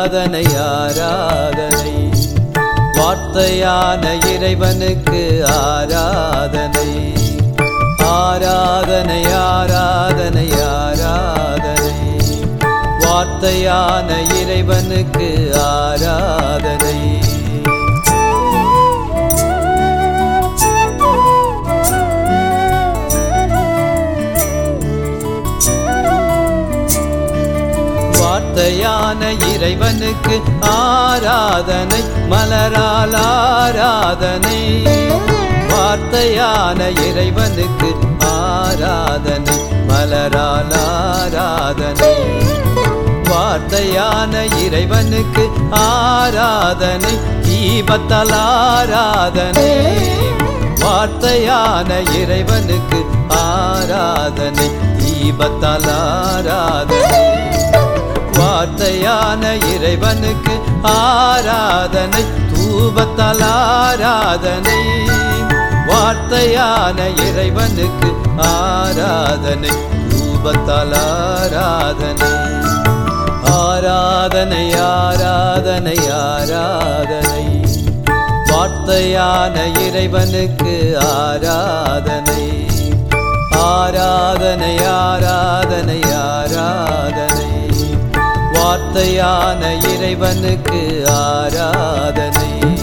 ஆராதனை ஆராதனை வார்த்தையான இறைவனுக்கு ஆராதனை ஆராதனை ஆராதனை ஆராதனை வார்த்தையான இறைவனுக்கு ஆராதனை வார்த்தையான இறைவனுக்கு ஆராதனை மலரால் ஆராதனை வார்த்தையான இறைவனுக்கு ஆராதனை மலரால் ஆராதனை வார்த்தையான இறைவனுக்கு ஆராதனை தீபத்தால் ஆராதனை வார்த்தையான இறைவனுக்கு ஆராதனை தீபத்தால் ஆராதனை வார்த்தையான இறைவனுக்கு ஆராதனை தூபத்தால் ஆராதனை வார்த்தையான இறைவனுக்கு ஆராதனை தூபத்தால் ஆராதனை ஆராதனை ஆராதனை ஆராதனை வார்த்தையான இறைவனுக்கு ஆராதனை ஆராதனை ஆராதனை ஆராதனை வார்த்தையான இறைவனுக்கு ஆராதனை